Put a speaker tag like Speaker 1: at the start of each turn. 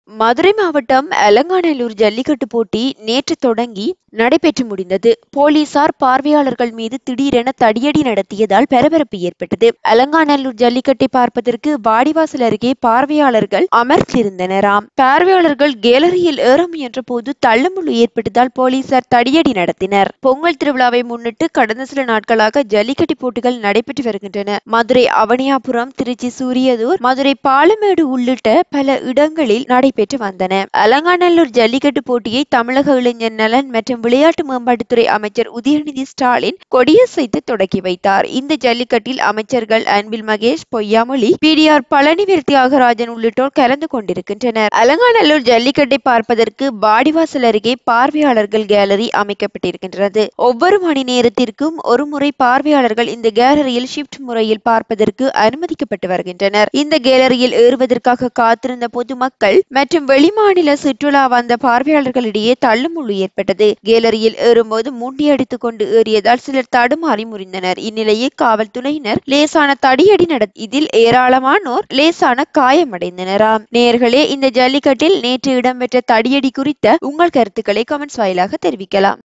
Speaker 1: மதுரை மாவட்டம் அலங்காநல்லூர் ஜல்லிக்கட்டு போட்டி நேற்று தொடங்கி நடைபெற்று முடிந்தது போலீசார் பார்வையாளர்கள் மீது திடீரென தடியடி நடத்தியதால் பரபரப்பு ஏற்பட்டது அலங்காநல்லூர் ஜல்லிக்கட்டை பார்ப்பதற்கு வாடிவாசல் அருகே பார்வையாளர்கள் அமர்ந்திருந்தனராம் பார்வையாளர்கள் கேலரியில் ஏற முயன்ற போது தள்ளுமுள்ளு ஏற்பட்டதால் போலீசார் தடியடி நடத்தினர் பொங்கல் திருவிழாவை முன்னிட்டு கடந்த சில நாட்களாக ஜல்லிக்கட்டு போட்டிகள் நடைபெற்று வருகின்றன மதுரை அவனியாபுரம் திருச்சி சூரியதூர் மதுரை பாலமேடு உள்ளிட்ட பல இடங்களில் நடைபெற்று வந்தன அலங்காநல்லூர் ஜல்லிக்கட்டு போட்டியை தமிழக இளைஞர் நலன் மற்றும் விளையாட்டு மேம்பாட்டுத்துறை அமைச்சர் உதயநிதி ஸ்டாலின் கொடியசைத்து தொடக்கி வைத்தார் இந்த ஜல்லிக்கட்டில் அமைச்சர்கள் அன்பில் மகேஷ் பொய்யாமொழி பிடிஆர் பழனிவேல் தியாகராஜன் உள்ளிட்டோர் கலந்து கொண்டிருக்கின்றனர் அலங்காநல்லூர் ஜல்லிக்கட்டை பார்ப்பதற்கு பாடிவாசல் அருகே பார்வையாளர்கள் கேலரி அமைக்கப்பட்டிருக்கின்றது ஒவ்வொரு மணி நேரத்திற்கும் ஒரு முறை பார்வையாளர்கள் இந்த கேலரியில் ஷிப்ட் முறையில் பார்ப்பதற்கு அனுமதிக்கப்பட்டு வருகின்றனர் இந்த கேலரியில் ஏறுவதற்காக காத்திருந்த பொதுமக்கள் மற்றும் வெளிமாநில சுற்றுலா வந்த பார்வையாளர்களிடையே தள்ளுமுள்ளு ஏற்பட்டது கேலரியில் ஏறும்போது முண்டியடித்துக் கொண்டு ஏறியதால் சிலர் தடுமாறி முறிந்தனர் இந்நிலையில் காவல்துறையினர் லேசான தடியடி நட இதில் ஏராளமானோர் லேசான காயமடைந்தனராம் நேர்களே இந்த ஜல்லிக்கட்டில் நேற்று இடம்பெற்ற தடியடி குறித்த உங்கள் கருத்துக்களை கமெண்ட்ஸ் வாயிலாக தெரிவிக்கலாம்